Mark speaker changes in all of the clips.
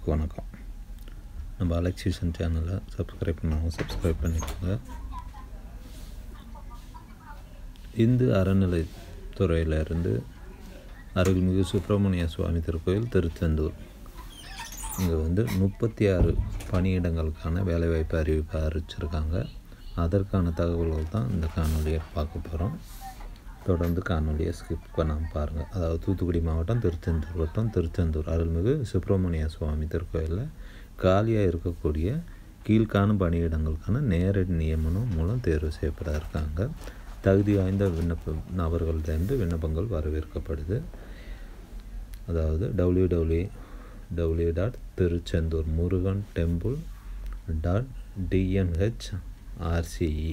Speaker 1: அனைவருக்கும் வணக்கம் நம்ம அலெக்சிஷன் சேனலை சப்ஸ்கிரைப் பண்ணாங்க சப்ஸ்கிரைப் பண்ணிக்கோங்க இந்து அறநிலைத்துறையிலிருந்து அருள்மிகு சுப்பிரமணிய சுவாமி திருக்கோயில் திருச்செந்தூர் இங்கே வந்து முப்பத்தி ஆறு பணியிடங்களுக்கான வேலைவாய்ப்பு அறிவிப்பு அறிவிச்சிருக்காங்க அதற்கான தகவல்கள் தான் இந்த காணொலியை பார்க்க போகிறோம் தொடர்ந்து காணொலியை ஸ்கிப் பண்ணாமல் பாருங்கள் அதாவது தூத்துக்குடி மாவட்டம் திருச்செந்தூர் வட்டம் திருச்செந்தூர் அருள்மிகு சுப்பிரமணிய சுவாமி திருக்கோயிலில் காலியாக இருக்கக்கூடிய கீழ்காணும் பணியிடங்களுக்கான நேரடி நியமனம் மூலம் தேர்வு செய்யப்பட இருக்காங்க தகுதி வாய்ந்த விண்ணப்ப நபர்கள்டேருந்து விண்ணப்பங்கள் வரவேற்கப்படுது அதாவது W W W dot Tiruchendur Murugan temple dot TNH RCE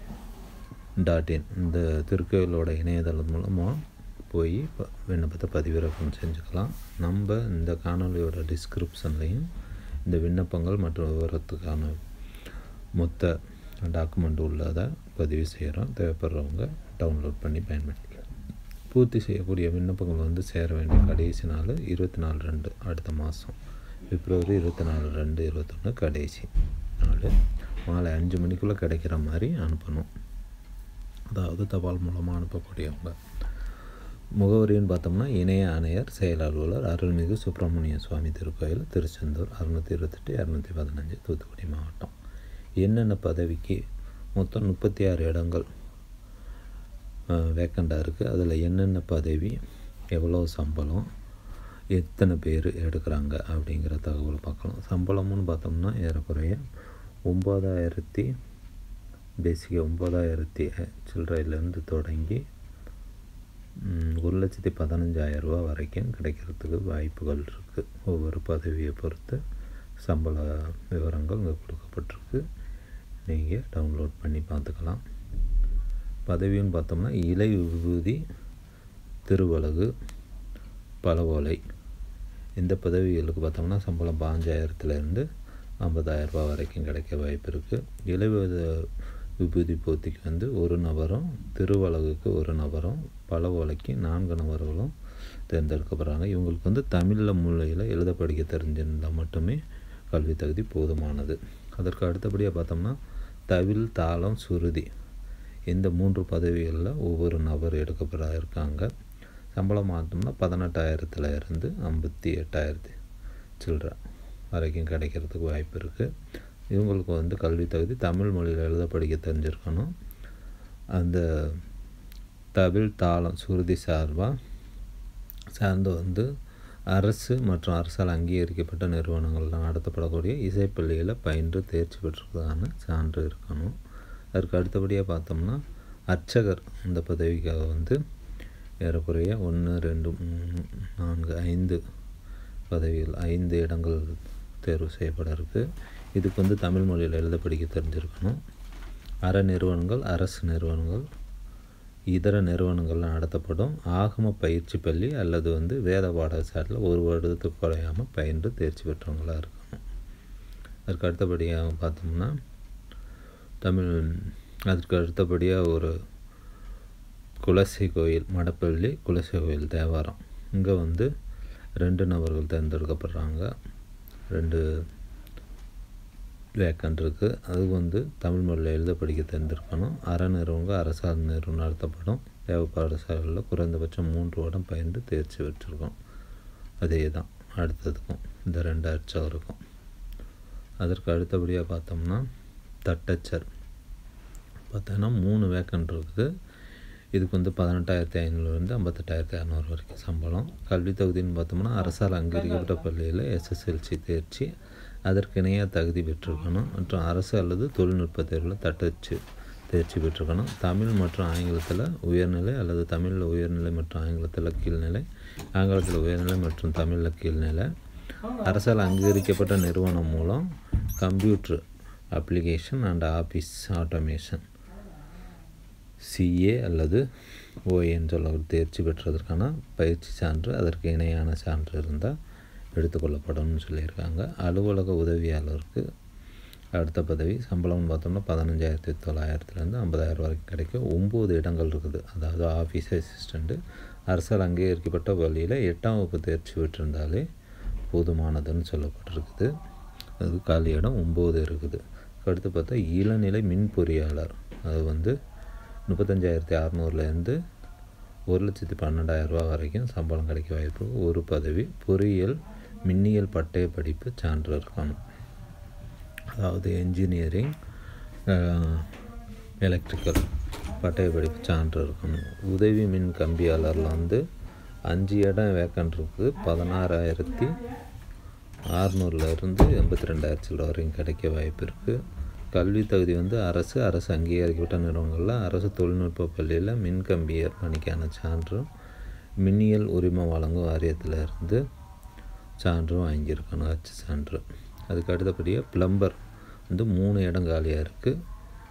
Speaker 1: dot in இந்த திருக்கோயிலோட இணையதளம் மூலமாக போய் ப- விண்ணப்பத்தை பதிவிறக்கம் செஞ்சுக்கலாம் நம்ம இந்த காணொலியோட டிஸ்கிரிப்ஷன்லையும் இந்த விண்ணப்பங்கள் மற்றும் விவரத்துக்கான மொத்த டாக்குமெண்ட் உள்ளதை பதிவு செய்கிறோம் தேவைப்படுறவங்க டவுன்லோட் பண்ணி பயன்படுத்திக்கலாம் பூர்த்தி செய்யக்கூடிய விண்ணப்பங்கள் வந்து சேர வேண்டிய கடைசி நாள் இருபத்தி நாலு ரெண்டு அடுத்த மாதம் பிப்ரவரி இருபத்தி நாலு ரெண்டு இருபத்தொன்று கடைசி நாள் மாலை அஞ்சு மணிக்குள்ளே கிடைக்கிற மாதிரி அனுப்பணும் அதாவது தபால் மூலமாக அனுப்பக்கூடியவங்க முகவரின்னு பார்த்தோம்னா இணைய ஆணையர் செயல் அலுவலர் அருள்மிகு சுப்பிரமணிய சுவாமி திருக்கோயில் திருச்செந்தூர் அறுநூற்றி இருபத்தெட்டு இரநூத்தி பதினஞ்சு தூத்துக்குடி மாவட்டம் என்னென்ன பதவிக்கு மொத்தம் முப்பத்தி ஆறு இடங்கள் வேக்கண்டாக இருக்குது அதில் என்னென்ன பதவி எவ்வளோ சம்பளம் எத்தனை பேர் எடுக்கிறாங்க அப்படிங்கிற தகவல் பார்க்கலாம் சம்பளம்னு பார்த்தோம்னா ஏறக்குறைய ஒம்பதாயிரத்தி பேசிக்காக ஒம்பதாயிரத்தி சில்லறையிலேருந்து தொடங்கி ம், ஒரு லட்சத்தி பதினஞ்சாயிரம் ரூபா வரைக்கும் கிடைக்கிறதுக்கு வாய்ப்புகள் இருக்குது ஒவ்வொரு பதவியை பொறுத்து சம்பள விவரங்கள் இங்கே கொடுக்கப்பட்டிருக்கு நீங்கள் டவுன்லோட் பண்ணி பார்த்துக்கலாம் பதவின்னு பார்த்தோம்னா இலை விபூதி திருவலகு பலவோலை இந்த பதவிகளுக்கு பார்த்தோம்னா சம்பளம் பாஞ்சாயிரத்துலேருந்து ஐம்பதாயிரம் ரூபாய் வரைக்கும் கிடைக்க வாய்ப்பு இருக்குது இலைவத விபூதி போத்திக்கு வந்து ஒரு நபரும் திருவலகுக்கு ஒரு நபரும் பலவோலைக்கு நான்கு நபர்களும் தேர்ந்தெடுக்கப்படுறாங்க இவங்களுக்கு வந்து தமிழில் மூலையில் எழுத படிக்க தெரிஞ்சிருந்தால் மட்டுமே கல்வி தகுதி போதுமானது அதற்கு அடுத்தபடியாக பார்த்தோம்னா தவில் தாளம் சுருதி இந்த மூன்று பதவிகளில் ஒவ்வொரு நபர் எடுக்கப்பட இருக்காங்க சம்பளம் பார்த்தோம்னா பதினெட்டாயிரத்துல இருந்து ஐம்பத்தி எட்டாயிரத்தி சில்லற வரைக்கும் கிடைக்கிறதுக்கு வாய்ப்பு இருக்குது இவங்களுக்கு வந்து கல்வி தகுதி தமிழ் மொழியில் எழுத படிக்க தெரிஞ்சிருக்கணும் அந்த தமிழ் தாளம் சுருதி சார்பாக சார்ந்து வந்து அரசு மற்றும் அரசால் அங்கீகரிக்கப்பட்ட நிறுவனங்கள்லாம் நடத்தப்படக்கூடிய இசைப்பள்ளியில் பயின்று தேர்ச்சி பெற்றதுக்கான சான்று இருக்கணும் அதற்கு அடுத்தபடியாக பார்த்தோம்னா அர்ச்சகர் இந்த பதவிக்காக வந்து ஏறக்குறைய ஒன்று ரெண்டு மூணு நான்கு ஐந்து பதவிகள் ஐந்து இடங்கள் தேர்வு செய்யப்பட இருக்கு இதுக்கு வந்து தமிழ் மொழியில் எழுத படிக்க தெரிஞ்சிருக்கணும் அற நிறுவனங்கள் அரசு நிறுவனங்கள் இதர நிறுவனங்கள்லாம் நடத்தப்படும் ஆகம பயிற்சி பள்ளி அல்லது வந்து வேத பாடசாலையில் ஒரு வருடத்துக்கு குறையாமல் பயின்று தேர்ச்சி பெற்றவங்களாக இருக்கணும் அதுக்கு அடுத்தபடியாக பார்த்தோம்னா தமிழ் அதுக்கு அடுத்தபடியாக ஒரு குலசை கோயில் மடப்பள்ளி குலசை கோயில் தேவாரம் இங்கே வந்து ரெண்டு நபர்கள் தேர்ந்தெடுக்கப்படுறாங்க ரெண்டு வேக்கன்ட் இருக்குது அது வந்து தமிழ் மொழியில் எழுத படிக்க தெரிந்திருக்கணும் அறநிறுவங்க அரசால் நிறுவனம் நடத்தப்படும் தேவ பாடசாலையில் குறைந்தபட்சம் மூன்று வருடம் பயின்று தேர்ச்சி பெற்றிருக்கோம் அதே தான் அடுத்ததுக்கும் இந்த ரெண்டு அர்ச்சகருக்கும் அதற்கு அடுத்தபடியாக பார்த்தோம்னா தட்டச்சர் பார்த்தோன்னா மூணு வேக்கன்ட் இருக்குது இதுக்கு வந்து பதினெட்டாயிரத்தி ஐநூறுலேருந்து ஐம்பத்தெட்டாயிரத்தி இரநூறு வரைக்கும் சம்பளம் கல்வி தகுதின்னு பார்த்தோம்னா அரசால் அங்கீகரிக்கப்பட்ட பள்ளியில் எஸ்எஸ்எல்சி தேர்ச்சி அதற்கு இணையாக தகுதி பெற்றிருக்கணும் மற்றும் அரசு அல்லது தொழில்நுட்ப தேர்வில் தட்டச்சு தேர்ச்சி பெற்றிருக்கணும் தமிழ் மற்றும் ஆங்கிலத்தில் உயர்நிலை அல்லது தமிழில் உயர்நிலை மற்றும் ஆங்கிலத்தில் கீழ்நிலை ஆங்கிலத்தில் உயர்நிலை மற்றும் தமிழில் கீழ்நிலை அரசால் அங்கீகரிக்கப்பட்ட நிறுவனம் மூலம் computer application and office automation CA அல்லது ஓஏன்னு சொல்ல தேர்ச்சி பெற்றதற்கான பயிற்சி சான்று அதற்கு இணையான சான்று இருந்தால் எடுத்துக்கொள்ளப்படும்னு சொல்லியிருக்காங்க அலுவலக உதவியாளருக்கு அடுத்த பதவி சம்பளம்னு பார்த்தோம்னா பதினஞ்சாயிரத்தி தொள்ளாயிரத்துலேருந்து ஐம்பதாயிரம் வரைக்கும் கிடைக்கும் ஒம்பது இடங்கள் இருக்குது அதாவது ஆஃபீஸ் அசிஸ்டண்ட்டு அரசால் அங்கீகரிக்கப்பட்ட வழியில் எட்டாம் வகுப்பு தேர்ச்சி பெற்றிருந்தாலே போதுமானதுன்னு சொல்லப்பட்டிருக்குது அது காலி இடம் ஒம்பது இருக்குது அடுத்து பார்த்தா இளநிலை மின் பொறியாளர் அது வந்து முப்பத்தஞ்சாயிரத்தி அறநூறுலேருந்து ஒரு லட்சத்தி பன்னெண்டாயிரரூபா வரைக்கும் சம்பளம் கிடைக்க வாய்ப்பு ஒரு பதவி பொறியியல் மின்னியல் பட்டய படிப்பு சான்று இருக்கணும் அதாவது என்ஜினியரிங் எலக்ட்ரிக்கல் பட்டய படிப்பு சான்று இருக்கணும் உதவி மின் கம்பியாளரில் வந்து அஞ்சு இடம் வேக்கன்ட் இருக்குது பதினாறாயிரத்தி அறநூறுலேருந்து எண்பத்தி ரெண்டாயிரம் சில்லற வரைக்கும் கிடைக்க வாய்ப்பு இருக்குது கல்வி தகுதி வந்து அரசு அரசு அங்கீகரிக்கப்பட்ட நிறுவனங்களில் அரசு தொழில்நுட்ப பள்ளியில் மின்கம்பியர் பணிக்கான சான்றும் மின்னியல் உரிமம் வழங்கும் வாரியத்தில் இருந்து சான்றும் வாங்கியிருக்கணும் அச்சு சான்று அதுக்கு அடுத்தபடியாக ப்ளம்பர் வந்து மூணு இடம் காலியாக இருக்குது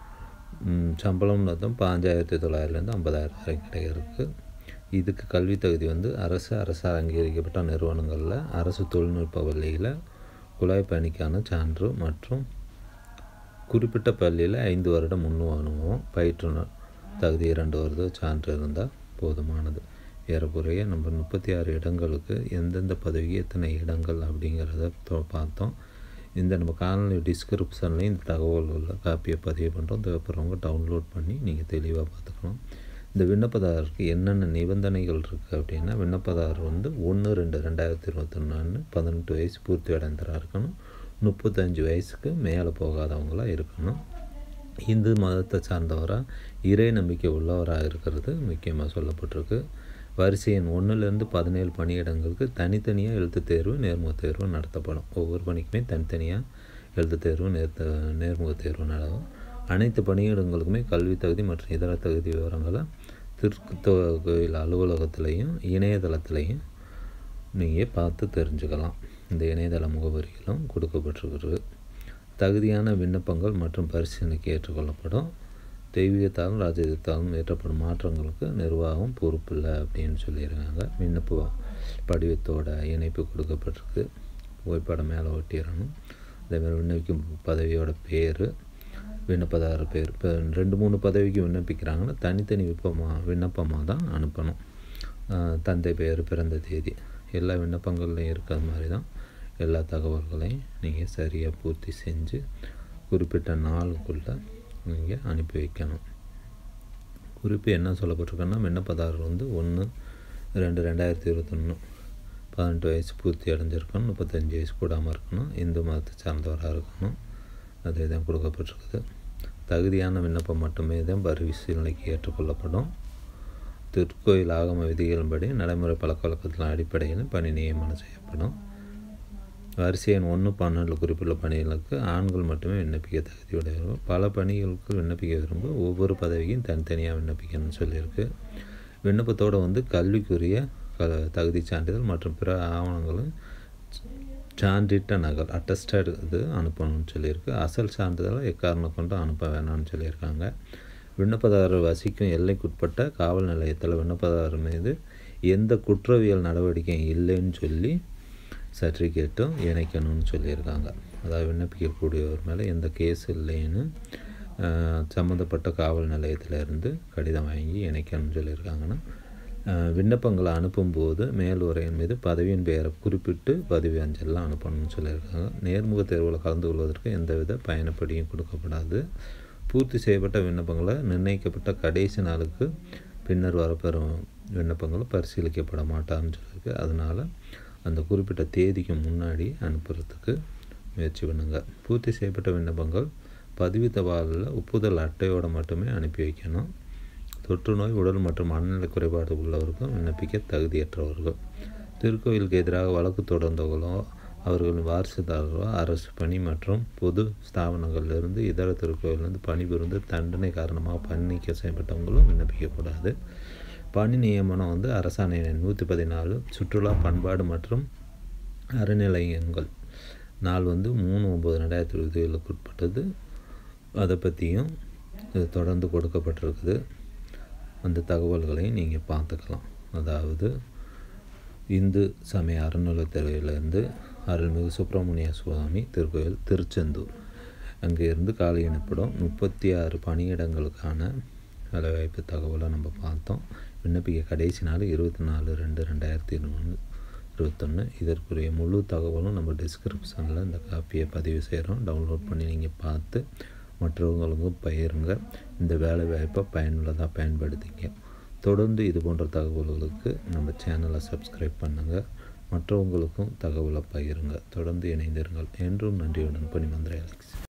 Speaker 1: சம்பளம் மொத்தம் பாஞ்சாயிரத்தி தொள்ளாயிரத்துலேருந்து ஐம்பதாயிரம் வரைக்கும் கிடைக்கிறதுக்கு இதுக்கு கல்வி தகுதி வந்து அரசு அரசால் அங்கீகரிக்கப்பட்ட நிறுவனங்களில் அரசு தொழில்நுட்ப பள்ளியில் குழாய் பணிக்கான சான்று மற்றும் குறிப்பிட்ட பள்ளியில் ஐந்து வருடம் முன்னு அனுபவம் பயிற்றுனர் தகுதி இரண்டு வருடம் சான்று இருந்தால் போதுமானது ஏறக்குறைய நம்ம முப்பத்தி ஆறு இடங்களுக்கு எந்தெந்த பதவிக்கு எத்தனை இடங்கள் அப்படிங்கிறத பார்த்தோம் இந்த நம்ம காணொலி டிஸ்கிரிப்ஷன்லேயும் இந்த தகவல்களை காப்பியை பதிவு பண்ணுறோம் தேவைப்படுறவங்க டவுன்லோட் பண்ணி நீங்கள் தெளிவாக பார்த்துக்கணும் இந்த விண்ணப்பதாரருக்கு என்னென்ன நிபந்தனைகள் இருக்குது அப்படின்னா விண்ணப்பதாரர் வந்து ஒன்று ரெண்டு ரெண்டாயிரத்தி இருபத்தொன்னு பதினெட்டு வயசு பூர்த்தி அடைந்தராக இருக்கணும் முப்பத்தஞ்சு வயசுக்கு மேலே போகாதவங்களாக இருக்கணும் இந்து மதத்தை சார்ந்தவராக இறை நம்பிக்கை உள்ளவராக இருக்கிறது முக்கியமாக சொல்லப்பட்டிருக்கு வரிசை எண் ஒன்றுலேருந்து பதினேழு பணியிடங்களுக்கு தனித்தனியாக எழுத்து தேர்வு நேர்முக தேர்வு நடத்தப்படும் ஒவ்வொரு பணிக்குமே தனித்தனியாக எழுத்து தேர்வு நேர் நேர்முக தேர்வு நடக்கும் அனைத்து பணியிடங்களுக்குமே கல்வி தகுதி மற்றும் இதர தகுதி விவரங்களை திருக்கோயில் அலுவலகத்திலையும் இணையதளத்திலையும் நீங்கள் பார்த்து தெரிஞ்சுக்கலாம் இந்த இணையதள முகவரிகளும் கொடுக்கப்பட்டிருக்கிறது தகுதியான விண்ணப்பங்கள் மற்றும் பரிசீலனைக்கு ஏற்றுக்கொள்ளப்படும் தெய்வீகத்தாலும் ராஜ்யத்தாலும் ஏற்றப்படும் மாற்றங்களுக்கு நிர்வாகம் பொறுப்பில்லை அப்படின்னு சொல்லியிருக்காங்க விண்ணப்ப படிவத்தோட இணைப்பு கொடுக்கப்பட்டிருக்கு புகைப்படம் மேலே ஒட்டிடணும் அதேமாதிரி விண்ணப்பிக்கும் பதவியோட பேர் விண்ணப்பதாரர் பேர் இப்போ ரெண்டு மூணு பதவிக்கு விண்ணப்பிக்கிறாங்கன்னா தனித்தனி விருப்பமாக விண்ணப்பமாக தான் அனுப்பணும் தந்தை பெயர் பிறந்த தேதி எல்லா விண்ணப்பங்கள்லையும் இருக்கிற மாதிரி தான் எல்லா தகவல்களையும் நீங்கள் சரியாக பூர்த்தி செஞ்சு குறிப்பிட்ட நாளுக்குள்ளே நீங்கள் அனுப்பி வைக்கணும் குறிப்பு என்ன சொல்லப்பட்டிருக்குன்னா விண்ணப்பதாரர் வந்து ஒன்று ரெண்டு ரெண்டாயிரத்தி இருபத்தொன்று பதினெட்டு வயசு பூர்த்தி அடைஞ்சிருக்கணும் முப்பத்தஞ்சு வயசு கூடாமல் இருக்கணும் இந்து மதத்தை சார்ந்தவராக இருக்கணும் அதே தான் கொடுக்கப்பட்டிருக்குது தகுதியான விண்ணப்பம் மட்டுமே தான் பரிசீலனைக்கு ஏற்றுக்கொள்ளப்படும் திருக்கோயில் ஆகம விதிகளின்படி நடைமுறை பழக்க வழக்கத்தின் அடிப்படையில் பணி நியமனம் செய்யப்படும் வரிசை எண் ஒன்று பன்னெண்டு குறிப்பிட்ட பணிகளுக்கு ஆண்கள் மட்டுமே விண்ணப்பிக்க தகுதியுடையவர்கள் பல பணிகளுக்கு விண்ணப்பிக்க விரும்ப ஒவ்வொரு பதவியும் தனித்தனியாக விண்ணப்பிக்கணும்னு சொல்லியிருக்கு விண்ணப்பத்தோடு வந்து கல்விக்குரிய க தகுதி சான்றிதழ் மற்றும் பிற ஆவணங்களும் சான்றிட்ட நகல் அட்டஸ்டட் இது அனுப்பணும்னு சொல்லியிருக்கு அசல் சான்றிதழை எக்காரணம் கொண்டு அனுப்ப வேணாம்னு சொல்லியிருக்காங்க விண்ணப்பதாரர் வசிக்கும் எல்லைக்குட்பட்ட காவல் நிலையத்தில் விண்ணப்பதாரர் மீது எந்த குற்றவியல் நடவடிக்கையும் இல்லைன்னு சொல்லி சர்டிஃபிகேட்டும் இணைக்கணும்னு சொல்லியிருக்காங்க அதாவது விண்ணப்பிக்கக்கூடியவர் மேலே எந்த கேஸ் இல்லைன்னு சம்மந்தப்பட்ட காவல் நிலையத்திலேருந்து கடிதம் வாங்கி இணைக்கணும்னு சொல்லியிருக்காங்கன்னா விண்ணப்பங்களை அனுப்பும்போது மேலுரையின் மீது பதவியின் பெயரை குறிப்பிட்டு பதவி அஞ்சல்லாம் அனுப்பணும்னு சொல்லியிருக்காங்க நேர்முக தேர்வில் கலந்து கொள்வதற்கு எந்தவித பயணப்படியும் கொடுக்கப்படாது பூர்த்தி செய்யப்பட்ட விண்ணப்பங்களை நிர்ணயிக்கப்பட்ட கடைசி நாளுக்கு பின்னர் வரப்பெறும் விண்ணப்பங்கள் பரிசீலிக்கப்பட மாட்டான்னு சொல்லியிருக்கு அதனால் அந்த குறிப்பிட்ட தேதிக்கு முன்னாடி அனுப்புறதுக்கு முயற்சி பண்ணுங்கள் பூர்த்தி செய்யப்பட்ட விண்ணப்பங்கள் பதிவு தபாலில் ஒப்புதல் அட்டையோடு மட்டுமே அனுப்பி வைக்கணும் தொற்று நோய் உடல் மற்றும் மனநல குறைபாடு உள்ளவர்கள் விண்ணப்பிக்க தகுதியற்றவர்கள் திருக்கோயிலுக்கு எதிராக வழக்கு தொடர்ந்தவர்களோ அவர்களின் வாரிசுதாரர்களோ அரசு பணி மற்றும் பொது ஸ்தாபனங்களிலிருந்து இதர திருக்கோயிலிருந்து பணிபுரிந்து தண்டனை காரணமாக பணி நீக்கம் செய்யப்பட்டவங்களும் விண்ணப்பிக்கக்கூடாது பணி நியமனம் வந்து அரசாணை நூற்றி பதினாலு சுற்றுலா பண்பாடு மற்றும் அறநிலையங்கள் நாள் வந்து மூணு ஒம்பது ரெண்டாயிரத்தி இருபது ஏழுக்கு உட்பட்டது அதை பற்றியும் இது தொடர்ந்து கொடுக்கப்பட்டிருக்குது அந்த தகவல்களையும் நீங்கள் பார்த்துக்கலாம் அதாவது இந்து சமய அறநிலையத்துறையிலேருந்து அருள்மிகு சுப்பிரமணிய சுவாமி திருக்கோயில் திருச்செந்தூர் அங்கே இருந்து காலி எனப்படும் முப்பத்தி ஆறு பணியிடங்களுக்கான வேலைவாய்ப்பு தகவலை நம்ம பார்த்தோம் விண்ணப்பிக்க கடைசி நாள் இருபத்தி நாலு ரெண்டு ரெண்டாயிரத்தி இருபது இருபத்தொன்று இதற்குரிய முழு தகவலும் நம்ம டிஸ்கிரிப்ஷனில் இந்த காப்பியை பதிவு செய்கிறோம் டவுன்லோட் பண்ணி நீங்கள் பார்த்து மற்றவங்களுக்கும் பயிருங்க இந்த வேலை வாய்ப்பை பயனுள்ளதாக பயன்படுத்திங்க தொடர்ந்து இது போன்ற தகவல்களுக்கு நம்ம சேனலை சப்ஸ்கிரைப் பண்ணுங்கள் மற்றவங்களுக்கும் தகவலை பகிருங்க தொடர்ந்து இணைந்திருங்கள் என்றும் நன்றியுடன் பணிமந்திர அலெக்ஸ்